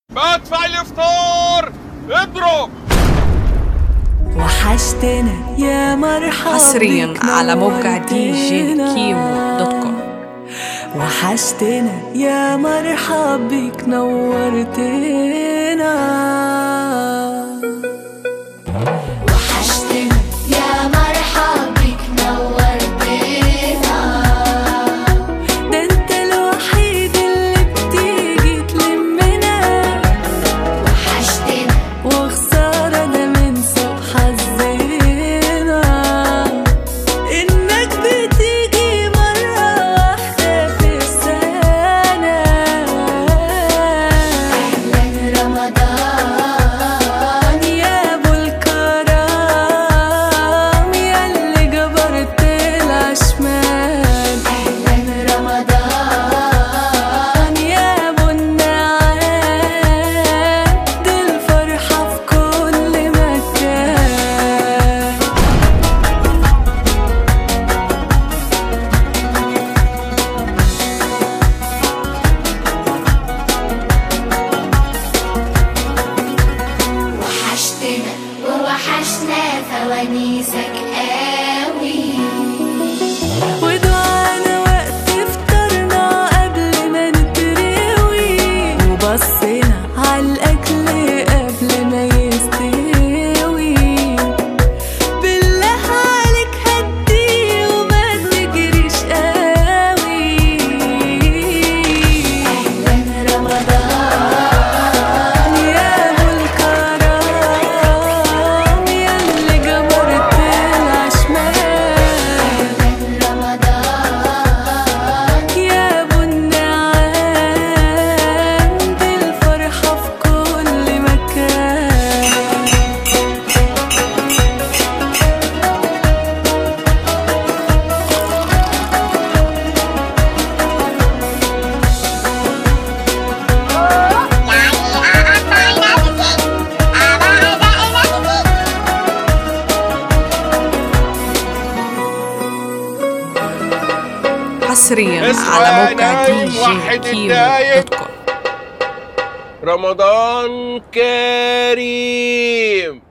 بدفع الافطار اضرب وحشتنا يا مرحبا حصريا بك على موقع دي جي نورتنا. كيمو دوت كوم وحشتنا يا مرحبا بك نورتنا وحشتنا يا مرحب بك نورتنا ده انت الوحيد اللي بتيجي تلمنا وحشتنا وخسارة ده من سوء حظنا إنك بتيجي مرة واحدة في السنة أهلا رمضان يا أبو الكرم يا اللي جبرت الأشمال أهلا رمضان يا أبو النعام دي الفرحة في كل مكان وحشتنا ووحشنا فوانيسك قوي ودعانا وقت فطرنا قبل ما نتروي وبصينا عالأكل قبل ما يستوي بالله عليك هدي وما تجريش قوي أهلا رمضان يا أبو الكرم يا اللي جبرت العشمان رمضان يا ابو النعام دي الفرحة في كل مكان حصريا اسمع على يا موقع دي نايم، جي وحد كيمو الدايق. دوت كوم رمضان كريم